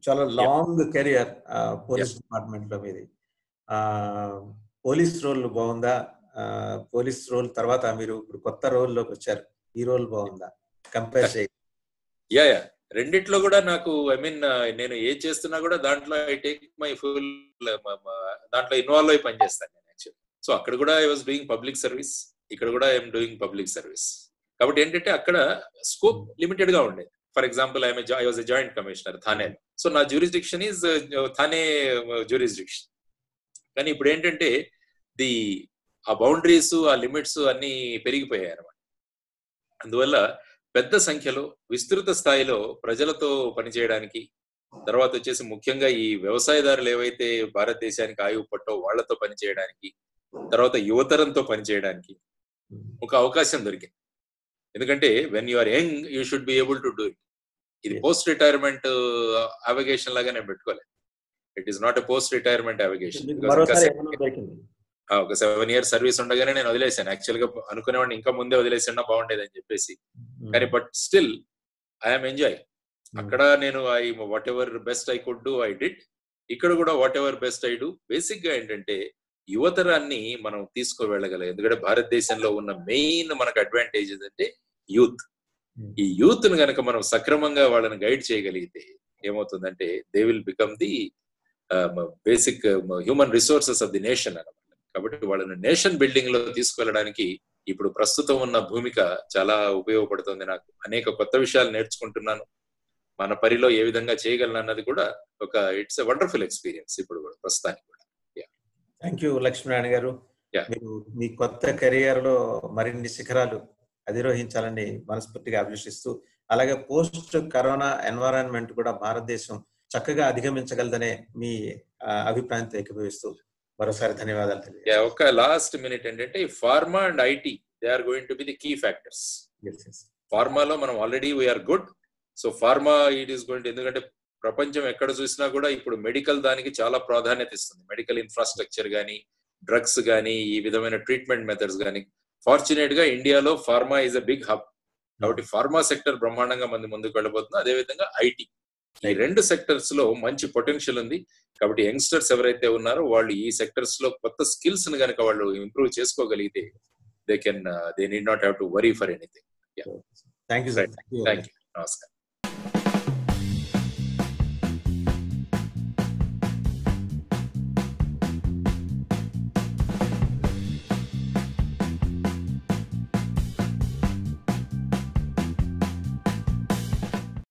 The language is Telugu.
చాలా లాంగ్ కెరియర్ పోలీస్ డిపార్ట్మెంట్ లో మీది పోలీస్ రోల్ బాగుందా పోలీస్ రోల్ తర్వాత మీరు ఇప్పుడు కొత్త రోల్ లోకి వచ్చారు ఈ రోల్ బాగుందా కంపేర్ చేయ యా యా రెండిట్లో కూడా నాకు ఐ మీన్ నేను ఏ చేస్తున్నా కూడా దాంట్లో ఐ టేక్ మై ఫుల్ దాంట్లో ఇన్వాల్వ్ అయి పనిచేస్తాను నేను యాక్చువల్లీ సో అక్కడ కూడా I was doing public service ఇక్కడ కూడా ఐఎమ్ డూయింగ్ పబ్లిక్ సర్వీస్ కాబట్టి ఏంటంటే అక్కడ స్కోప్ లిమిటెడ్ గా ఉండేది for example I'm I was a joint commissioner Thane so నా జ్యూరిస్డిక్షన్ ఈజ్ థానే జ్యూరిస్డిక్షన్ కానీ ఇప్పుడు ఏంటంటే ది ఆ బౌండరీస్ ఆ లిమిట్స్ అన్ని పెరిగిపోయాయి అనమాట అందువల్ల పెద్ద సంఖ్యలో విస్తృత స్థాయిలో ప్రజలతో పనిచేయడానికి తర్వాత వచ్చేసి ముఖ్యంగా ఈ వ్యవసాయదారులు ఏవైతే భారతదేశానికి ఆయువు పట్టో వాళ్లతో పనిచేయడానికి తర్వాత యువతరంతో పనిచేయడానికి ఒక అవకాశం దొరికింది ఎందుకంటే when you are young you should be able to do it ఇది పోస్ట్ రిటైర్మెంట్ అవగేషన్ లాగా నేను పెట్టుకోలేదు it is not a post retirement avocation ఒక సెవెన్ ఇయర్స్ సర్వీస్ ఉండగానే నేను వదిలేసాను యాక్చువల్ గా అనుకునేవాడిని ఇంకా ముందే వదిలేసినా బాగుండేది అని చెప్పేసి కానీ బట్ స్టిల్ ఐఎమ్ ఎంజాయ్ అక్కడ నేను I whatever best I could do I did ఇక్కడ కూడా whatever best I do basic గా ఏంటంటే యువతరాన్ని మనం తీసుకువెళ్ళగలం ఎందుకంటే భారతదేశంలో ఉన్న మెయిన్ మనకు అడ్వాంటేజ్ అంటే యూత్ ఈ యూత్ ను గనక మనం సక్రమంగా వాళ్ళని గైడ్ చేయగలిగితే ఏమవుతుందంటే they will become the basic human resources of the nation అనమాట కాబట్టి వాళ్ళని నేషన్ బిల్డింగ్ లో తీసుకువెళ్ళడానికి ఇప్పుడు ప్రస్తుతం ఉన్న భూమిక చాలా ఉపయోగపడుతుంది నాకు అనేక కొత్త విషయాలు నేర్చుకుంటున్నాను మన పరిలో ఏ విధంగా చేయగలను అన్నది కూడా ఒక ఇట్స్ ఎ వండర్ఫుల్ ఎక్స్పీరియన్స్ ఇప్పుడు కూడా ప్రస్తుతానికి కూడా థ్యాంక్ యూ లక్ష్మీనారాయణ గారు మీరు మీ కొత్త కెరియర్ లో మరిన్ని శిఖరాలు అధిరోహించాలని మనస్ఫూర్తిగా అభిలషిస్తూ అలాగే పోస్ట్ కరోనా ఎన్వైరాన్మెంట్ కూడా భారతదేశం చక్కగా అధిగమించగలదనే మీ అభిప్రాయంతో ఏకీభవిస్తూ మరోసారి ధన్యవాదాలు తెలియ ఒక లాస్ట్ మినిట్ ఏంటంటే pharma and IT they are going to be the key factors ఫార్మాలో మనం already we are good so pharma it is going ఎందుకంటే ప్రపంచం ఎక్కడ చూసినా కూడా ఇప్పుడు మెడికల్ దానికి చాలా ప్రాధాన్యత ఇస్తుంది మెడికల్ ఇన్ఫ్రాస్ట్రక్చర్ కానీ డ్రగ్స్ కానీ ఈ విధమైన ట్రీట్మెంట్ మెథడ్స్ కానీ ఫార్చునేట్ గా ఇండియాలో pharma is a big hub కాబట్టి ఫార్మా సెక్టర్ బ్రహ్మాండంగా మంది ముందుకు వెళ్ళబోతుంది అదేవిధంగా ఐటీ ఈ రెండు సెక్టర్స్ లో మంచి పొటెన్షియల్ ఉంది కాబట్టి యంగ్స్టర్స్ ఎవరైతే ఉన్నారో వాళ్ళు ఈ సెక్టర్స్ లో కొత్త స్కిల్స్ ని కనుక వాళ్ళు ఇంప్రూవ్ చేసుకోగలిగితే they can they need not have to worry for anything thank you thank you నమస్కారం